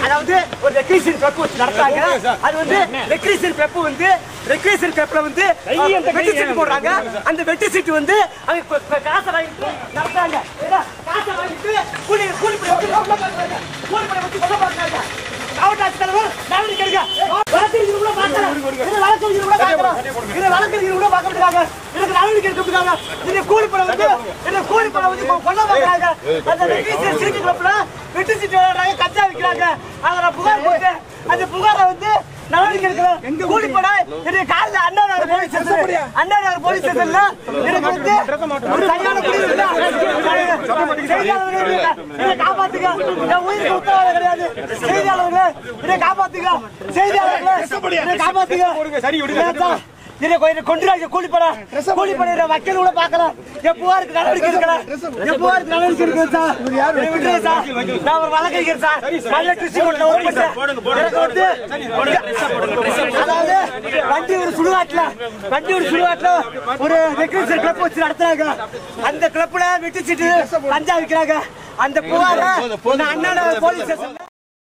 அதாவது ஒரு ரெக்ரீஷன் கிளப் வச்சு நடத்துறாங்க அது வந்து ரெக்ரீஷன் கிளப் வந்து ரெக்ரீஷன் கிளப்ல வந்து வெட்டி சீட்டு போடுறாங்க அந்த வெட்டி சீட்டு வந்து அவங்க இப்ப- இப்ப காசை வாங்கிட்டு நடத்துறாங்க ஏன்னா, காசை வாங்கிட்டு கூலி கூலி பணி வச்சு கொல்ல பார்க்கறாங்க. கூலி பணி வச்சு கொல்ல பார்க்கறாங்க. மாவட்ட ஆட்சித்தலைவர் நடவடிக்கை எடுங்க. வழக்கறிஞர் கூட பார்க்கறேன். இது வழக்கறிஞர் கூட பார்க்கறேன். இது வழக்கறிஞர் கூட பார்க்க மாட்டாங்க. இதுக்கு நடவடிக்கை எடுக்க மாட்டாங்க. இது கூலி பணம் வந்து இது கூலி பணம் வந்து கொ- கொல்ல பார்க்கறாங்க. அந்த ரெக்ரீஷன் சீட்டு கிளப்ல வெட்டி சீட்டு விளையாடுறாங்க கச்சா விற்கிறாங்க அதை நான் புகார் போட்டு அந்த புகாரை வந்து நடவடிக்கை எடுக்கிறேன் கூலி படை என்னுடைய காலையில் Anna Nagar police station Anna Nagar police ஸ்டேஷன்ல எனக்கு வந்து ஒரு சரியான முடிவு இல்லை. செய்தியாளர்களே, என்னை காப்பாத்துங்க என் உயிருக்கு உத்தரவாதம் கிடையாது செய்தியாளர்களே என்னை காப்பாத்துங்க செய்தியாளர்களே என்னை காப்பாத்துங்க ஏன் சார்? என்னை கொ- என்னை கொன்றுறாங்க கூலிப்படை கூலிப்படை வக்கீல் கூட பார்க்கலாம் என் புகாருக்கு நடவடிக்கை எடுக்கிறேன் என் புகாருக்கு நடவடிக்கை எடுக்கிறேன் சார் என்னை விட்டுருங்க சார் நான் ஒரு வழக்கறிஞர் சார் நல்ல கிருஷி கோட்டில் ஒர்க் பண்றேன் எனக்கு வந்து அதாவது வண்டி ஒரு சுடுகாட்டுல வண்டி ஒரு சுடுகாட்டுல ஒரு ரெக்ரூசர் கிளப் வச்சு நடத்துறாங்க அந்த கிளப்ல வெட்டி சீட்டு பஞ்சா விற்கிறாங்க அந்த புகார அண்ணா போலீஸ் ஸ்டேஷன்ல